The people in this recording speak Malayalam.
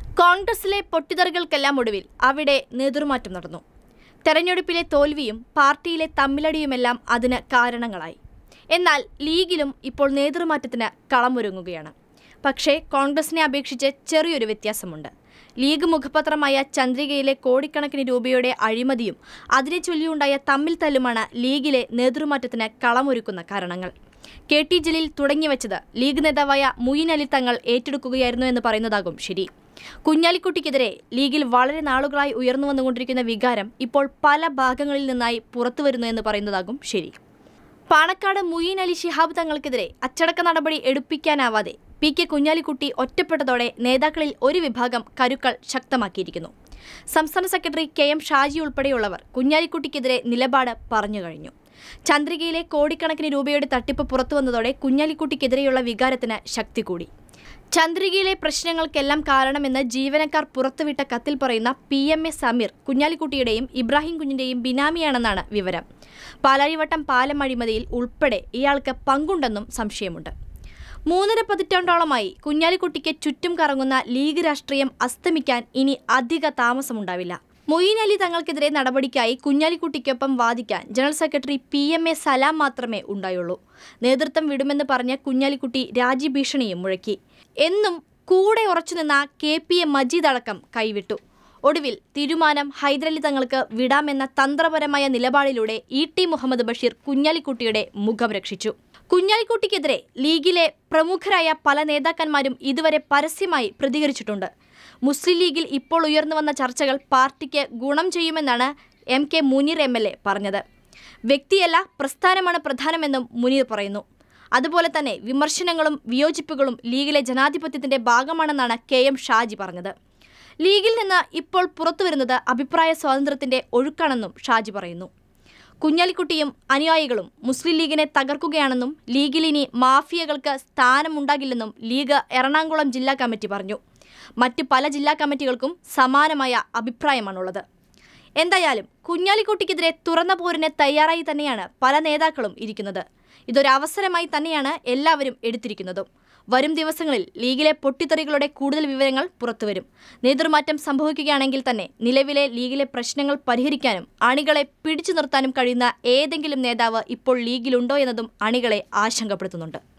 കോൺഗ്രസിലെ പൊട്ടിത്തെറികൾക്കെല്ലാം ഒടുവിൽ അവിടെ നേതൃമാറ്റം നടന്നു തെരഞ്ഞെടുപ്പിലെ തോൽവിയും പാർട്ടിയിലെ തമ്മിലടിയുമെല്ലാം അതിന് കാരണങ്ങളായി എന്നാൽ ലീഗിലും ഇപ്പോൾ നേതൃമാറ്റത്തിന് കളമൊരുങ്ങുകയാണ് പക്ഷേ കോൺഗ്രസിനെ അപേക്ഷിച്ച് ചെറിയൊരു വ്യത്യാസമുണ്ട് ലീഗ് മുഖപത്രമായ ചന്ദ്രികയിലെ കോടിക്കണക്കിന് രൂപയുടെ അഴിമതിയും അതിനെ ചൊല്ലിയുണ്ടായ തമ്മിൽ തല്ലുമാണ് ലീഗിലെ നേതൃമാറ്റത്തിന് കളമൊരുക്കുന്ന കാരണങ്ങൾ കെ ടി ജലീൽ തുടങ്ങിവെച്ചത് ലീഗ് നേതാവായ മുയിൻ അലി തങ്ങൾ ഏറ്റെടുക്കുകയായിരുന്നു എന്ന് പറയുന്നതാകും ശരി കുഞ്ഞാലിക്കുട്ടിക്കെതിരെ ലീഗിൽ വളരെ നാളുകളായി ഉയർന്നു വന്നുകൊണ്ടിരിക്കുന്ന വികാരം ഇപ്പോൾ പല ഭാഗങ്ങളിൽ നിന്നായി പുറത്തുവരുന്നു എന്ന് പറയുന്നതാകും ശരി പാണക്കാട് മുയീൻ അലി ശിഹാബ് തങ്ങൾക്കെതിരെ അച്ചടക്ക നടപടി എടുപ്പിക്കാനാവാതെ പി കെ കുഞ്ഞാലിക്കുട്ടി ഒറ്റപ്പെട്ടതോടെ നേതാക്കളിൽ ഒരു വിഭാഗം കരുക്കൾ ശക്തമാക്കിയിരിക്കുന്നു സംസ്ഥാന സെക്രട്ടറി കെ എം ഷാജി ഉൾപ്പെടെയുള്ളവർ കുഞ്ഞാലിക്കുട്ടിക്കെതിരെ നിലപാട് പറഞ്ഞു കഴിഞ്ഞു ചന്ദ്രികയിലെ കോടിക്കണക്കിന് രൂപയുടെ തട്ടിപ്പ് പുറത്തുവന്നതോടെ കുഞ്ഞാലിക്കുട്ടിക്കെതിരെയുള്ള വികാരത്തിന് ശക്തി കൂടി ചന്ദ്രികയിലെ പ്രശ്നങ്ങൾക്കെല്ലാം കാരണമെന്ന് ജീവനക്കാർ പുറത്തുവിട്ട കത്തിൽ പറയുന്ന പി എം എ സമീർ കുഞ്ഞാലിക്കുട്ടിയുടെയും ഇബ്രാഹിം കുഞ്ഞിന്റെയും ബിനാമിയാണെന്നാണ് വിവരം പാലാരിവട്ടം പാലം അഴിമതിയിൽ ഉൾപ്പെടെ ഇയാൾക്ക് പങ്കുണ്ടെന്നും സംശയമുണ്ട് മൂന്നര പതിറ്റാണ്ടോളമായി കുഞ്ഞാലിക്കുട്ടിക്ക് ചുറ്റും കറങ്ങുന്ന ലീഗ് രാഷ്ട്രീയം അസ്തമിക്കാൻ ഇനി അധിക താമസമുണ്ടാവില്ല മൊയ്ൻ അലി തങ്ങൾക്കെതിരെ നടപടിക്കായി കുഞ്ഞാലിക്കുട്ടിക്കൊപ്പം വാദിക്കാൻ general secretary P M A Salam മാത്രമേ ഉണ്ടായുള്ളൂ നേതൃത്വം വിടുമെന്ന് പറഞ്ഞ കുഞ്ഞാലിക്കുട്ടി രാജ്യഭീഷണിയും മുഴക്കി എന്നും കൂടെ ഉറച്ചുനിന്ന കെ പി എ മജീദ് അടക്കം കൈവിട്ടു ഒടുവിൽ തീരുമാനം ഹൈദരലി തങ്ങൾക്ക് വിടാമെന്ന തന്ത്രപരമായ നിലപാടിലൂടെ ഇ ടി മുഹമ്മദ് ബഷീർ കുഞ്ഞാലിക്കുട്ടിയുടെ മുഖം രക്ഷിച്ചു കുഞ്ഞാലിക്കുട്ടിക്കെതിരെ ലീഗിലെ പ്രമുഖരായ പല നേതാക്കന്മാരും ഇതുവരെ പരസ്യമായി പ്രതികരിച്ചിട്ടുണ്ട് മുസ്ലിം ലീഗിൽ ഇപ്പോൾ ഉയർന്നു വന്ന ചർച്ചകൾ പാർട്ടിക്ക് ഗുണം ചെയ്യുമെന്നാണ് M K Muneer M L A പറഞ്ഞത് വ്യക്തിയല്ല പ്രസ്ഥാനമാണ് പ്രധാനമെന്നും മുനീർ പറയുന്നു അതുപോലെ തന്നെ വിമർശനങ്ങളും വിയോജിപ്പുകളും ലീഗിലെ ജനാധിപത്യത്തിന്റെ ഭാഗമാണെന്നാണ് കെ എം ഷാജി പറഞ്ഞത് ലീഗിൽ നിന്ന് ഇപ്പോൾ പുറത്തുവരുന്നത് അഭിപ്രായ സ്വാതന്ത്ര്യത്തിന്റെ ഒഴുക്കാണെന്നും ഷാജി പറയുന്നു കുഞ്ഞാലിക്കുട്ടിയും അനുയായികളും മുസ്ലിം ലീഗിനെ തകർക്കുകയാണെന്നും ലീഗിൽ ഇനി മാഫിയകൾക്ക് സ്ഥാനമുണ്ടാകില്ലെന്നും ലീഗ് എറണാകുളം ജില്ലാ കമ്മിറ്റി പറഞ്ഞു മറ്റ് പല ജില്ലാ കമ്മിറ്റികൾക്കും സമാനമായ അഭിപ്രായമാണുള്ളത് എന്തായാലും കുഞ്ഞാലിക്കുട്ടിക്കെതിരെ തുറന്ന പോരിന് തയ്യാറായി തന്നെയാണ് പല നേതാക്കളും ഇരിക്കുന്നത് ഇതൊരവസരമായി തന്നെയാണ് എല്ലാവരും എടുത്തിരിക്കുന്നതും വരും ദിവസങ്ങളിൽ ലീഗിലെ പൊട്ടിത്തെറികളുടെ കൂടുതൽ വിവരങ്ങൾ പുറത്തുവരും നേതൃമാറ്റം സംഭവിക്കുകയാണെങ്കിൽ തന്നെ നിലവിലെ ലീഗിലെ പ്രശ്നങ്ങൾ പരിഹരിക്കാനും അണികളെ പിടിച്ചു നിർത്താനും കഴിയുന്ന ഏതെങ്കിലും നേതാവ് ഇപ്പോൾ ലീഗിലുണ്ടോ എന്നതും അണികളെ ആശങ്കപ്പെടുത്തുന്നുണ്ട്